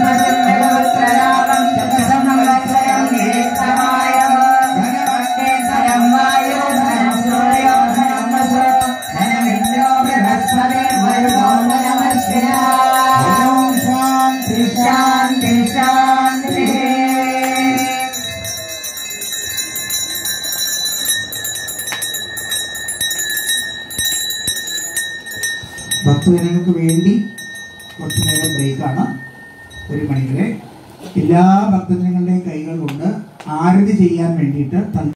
ശാന്തി ശാന്തി ഭക്തജനങ്ങൾക്ക് വേണ്ടി കുറച്ചു നേരം ബ്രേക്കാണ് ഒരു മണിവരെ എല്ലാ ഭക്തജനങ്ങളുടെയും കൈകൾ കൊണ്ട് ആരതി ചെയ്യാൻ വേണ്ടിയിട്ട് തൽ-